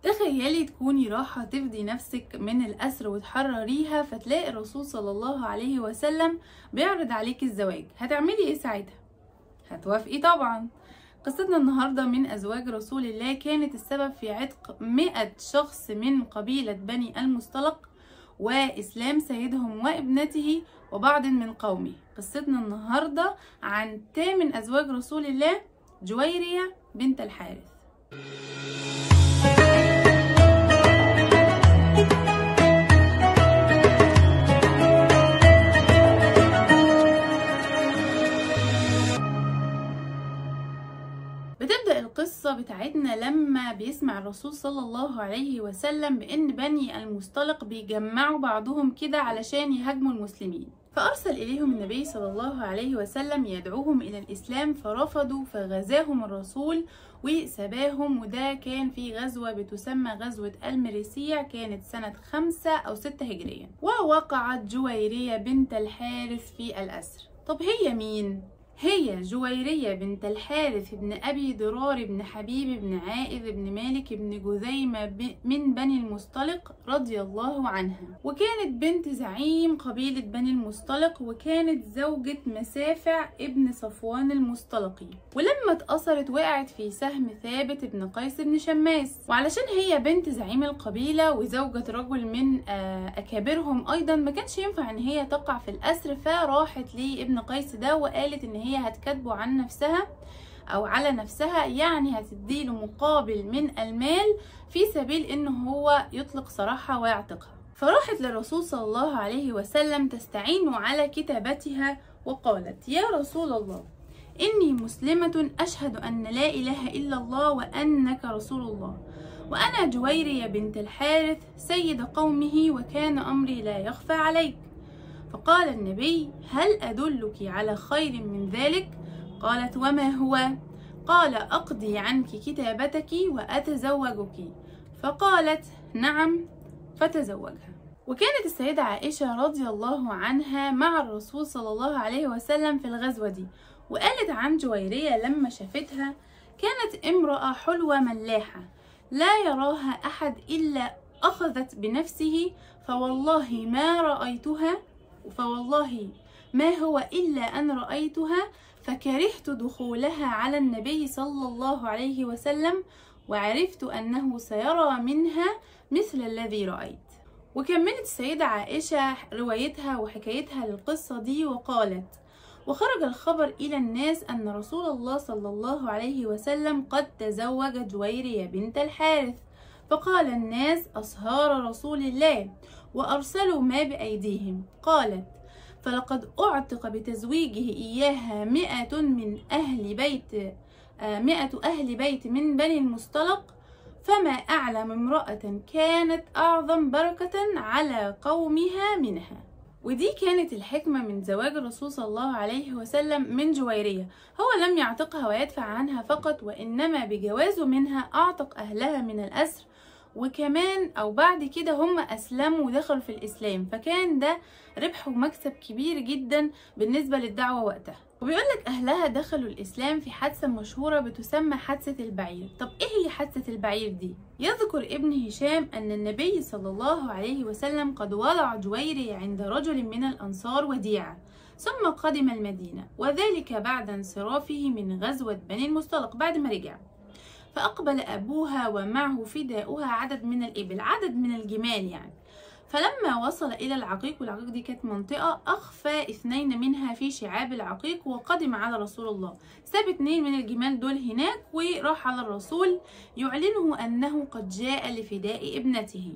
تخيلي تكوني راحة تفدي نفسك من الأسر وتحرريها فتلاقي الرسول صلى الله عليه وسلم بيعرض عليك الزواج هتعملي ايه ساعتها؟ هتوافقي طبعا قصتنا النهاردة من أزواج رسول الله كانت السبب في عتق مئة شخص من قبيلة بني المصطلق وإسلام سيدهم وابنته وبعض من قومه قصتنا النهاردة عن تامن أزواج رسول الله جويرية بنت الحارث بتبدأ القصة بتاعتنا لما بيسمع الرسول صلى الله عليه وسلم بأن بني المصطلق بيجمعوا بعضهم كده علشان يهاجموا المسلمين فأرسل إليهم النبي صلى الله عليه وسلم يدعوهم إلى الإسلام فرفضوا فغزاهم الرسول وسباهم وده كان في غزوة بتسمى غزوة المريسيع كانت سنة خمسة أو ستة هجريا ووقعت جويرية بنت الحارث في الأسر طب هي مين؟ هي جويرية بنت الحارث بن أبي ضرار بن حبيب بن عائذ بن مالك بن جذيمة من بني المصطلق رضي الله عنها وكانت بنت زعيم قبيلة بني المصطلق وكانت زوجة مسافع ابن صفوان المصطلقي ولما اتأثرت وقعت في سهم ثابت بن قيس بن شماس وعلشان هي بنت زعيم القبيلة وزوجة رجل من أكابرهم أيضا ما كانش ينفع إن هي تقع في الأسر فراحت لابن قيس ده وقالت إن هي هتكاتبه عن نفسها او على نفسها يعني هتديله مقابل من المال في سبيل ان هو يطلق سراحها ويعتقها فراحت للرسول صلى الله عليه وسلم تستعين على كتابتها وقالت يا رسول الله إني مسلمة أشهد أن لا إله إلا الله وأنك رسول الله وأنا جويرية بنت الحارث سيد قومه وكان أمري لا يخفى عليك فقال النبي هل أدلك على خير من ذلك؟ قالت وما هو؟ قال أقضي عنك كتابتك وأتزوجك فقالت نعم فتزوجها وكانت السيدة عائشة رضي الله عنها مع الرسول صلى الله عليه وسلم في الغزوة دي وقالت عن جويرية لما شافتها كانت امرأة حلوة ملاحة لا يراها أحد إلا أخذت بنفسه فوالله ما رأيتها فوالله ما هو إلا أن رأيتها فكرهت دخولها على النبي صلى الله عليه وسلم وعرفت أنه سيرى منها مثل الذي رأيت وكملت السيدة عائشة روايتها وحكايتها للقصة دي وقالت وخرج الخبر إلى الناس أن رسول الله صلى الله عليه وسلم قد تزوج جويرية بنت الحارث فقال الناس أصهار رسول الله وأرسلوا ما بأيديهم قالت فلقد أعتق بتزويجه إياها مئة من أهل بيت مئة أهل بيت من بني المصطلق فما أعلم امرأة كانت أعظم بركة على قومها منها ودي كانت الحكمة من زواج الرسول صلى الله عليه وسلم من جويرية هو لم يعتقها ويدفع عنها فقط وإنما بجوازه منها أعتق أهلها من الأسر وكمان او بعد كده هم اسلموا ودخلوا في الاسلام فكان ده ربح ومكسب كبير جدا بالنسبه للدعوه وقتها وبيقول لك اهلها دخلوا الاسلام في حادثه مشهوره بتسمى حادثه البعير طب ايه هي حادثه البعير دي يذكر ابن هشام ان النبي صلى الله عليه وسلم قد وضع جويري عند رجل من الانصار وديعه ثم قدم المدينه وذلك بعد انصرافه من غزوه بني المصطلق بعد ما رجع فأقبل أبوها ومعه فداؤها عدد من الإبل عدد من الجمال يعني فلما وصل إلى العقيق والعقيق دي كانت منطقة أخفى اثنين منها في شعاب العقيق وقدم على رسول الله ساب اثنين من الجمال دول هناك وراح على الرسول يعلنه أنه قد جاء لفداء ابنته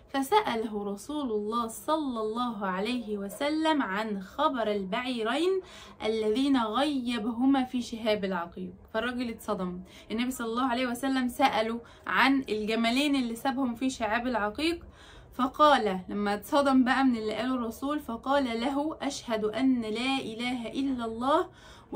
فسأله رسول الله صلى الله عليه وسلم عن خبر البعيرين الذين غيبهما في شهاب العقيق فالراجل اتصدم النبي صلى الله عليه وسلم سأله عن الجملين اللي سابهم في شعاب العقيق فقال لما اتصدم بقى من اللي قاله الرسول فقال له أشهد أن لا إله إلا الله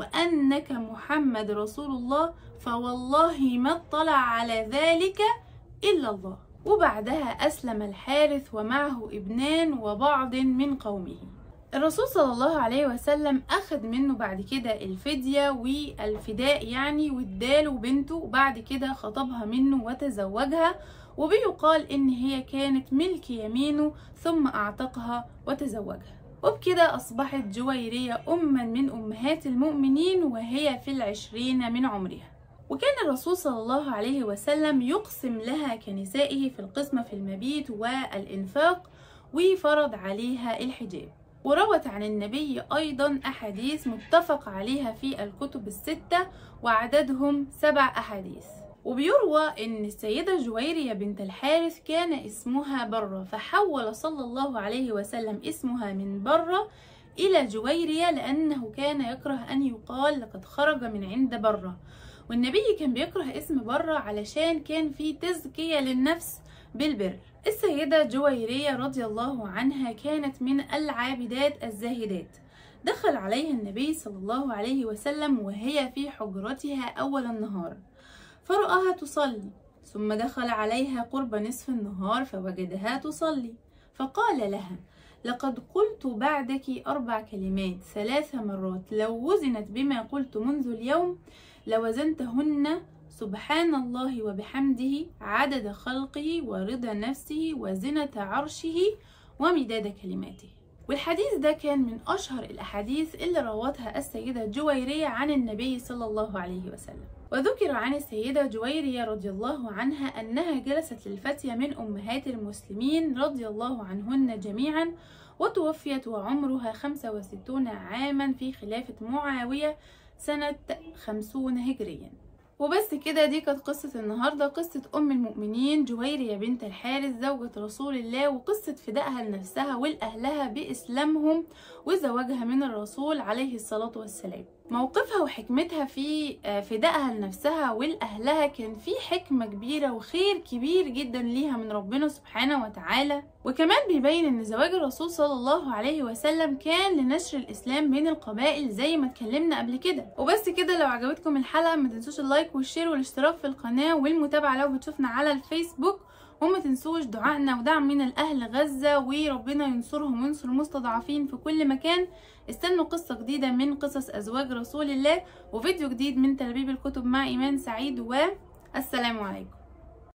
وأنك محمد رسول الله فوالله ما اطلع على ذلك إلا الله وبعدها أسلم الحارث ومعه ابنان وبعض من قومه الرسول صلى الله عليه وسلم أخذ منه بعد كده الفدية والفداء يعني واداله بنته وبعد كده خطبها منه وتزوجها وبيقال إن هي كانت ملك يمينه ثم أعتقها وتزوجها وبكده أصبحت جويرية أما من أمهات المؤمنين وهي في العشرين من عمرها وكان الرسول صلى الله عليه وسلم يقسم لها كنسائه في القسمة في المبيت والإنفاق وفرض عليها الحجاب وروت عن النبي أيضا أحاديث متفق عليها في الكتب الستة وعددهم سبع أحاديث وبيروى ان السيدة جويرية بنت الحارث كان اسمها برة فحول صلى الله عليه وسلم اسمها من برة الى جويرية لانه كان يكره ان يقال لقد خرج من عند برة والنبي كان بيكره اسم برة علشان كان في تزكية للنفس بالبر السيدة جويرية رضي الله عنها كانت من العابدات الزاهدات دخل عليها النبي صلى الله عليه وسلم وهي في حجرتها أول النهار فرآها تصلي ثم دخل عليها قرب نصف النهار فوجدها تصلي فقال لها لقد قلت بعدك أربع كلمات ثلاث مرات لو وزنت بما قلت منذ اليوم لوزنتهن سبحان الله وبحمده عدد خلقه ورضا نفسه وزنة عرشه ومداد كلماته والحديث ده كان من أشهر الأحاديث اللي روتها السيدة جويرية عن النبي صلى الله عليه وسلم وذكر عن السيدة جويرية رضي الله عنها أنها جلست للفتية من أمهات المسلمين رضي الله عنهن جميعا وتوفيت وعمرها 65 عاما في خلافة معاوية سنة 50 هجريا وبس كده دي كانت قصة النهاردة قصة أم المؤمنين جويرية بنت الحارث زوجة رسول الله وقصة فدائها لنفسها ولأهلها بإسلامهم وزواجها من الرسول عليه الصلاة والسلام موقفها وحكمتها في فدائها لنفسها ولأهلها كان في حكمة كبيرة وخير كبير جدا ليها من ربنا سبحانه وتعالى وكمان بيبين ان زواج الرسول صلى الله عليه وسلم كان لنشر الاسلام بين القبائل زي ما اتكلمنا قبل كده وبس كده لو عجبتكم الحلقه ما تنسوش اللايك والشير والاشتراك في القناه والمتابعه لو بتشوفنا على الفيسبوك وما تنسوش دعائنا ودعم من الأهل غزة وربنا ينصرهم وينصر المستضعفين في كل مكان استنوا قصة جديدة من قصص أزواج رسول الله وفيديو جديد من تلبيب الكتب مع إيمان سعيد والسلام عليكم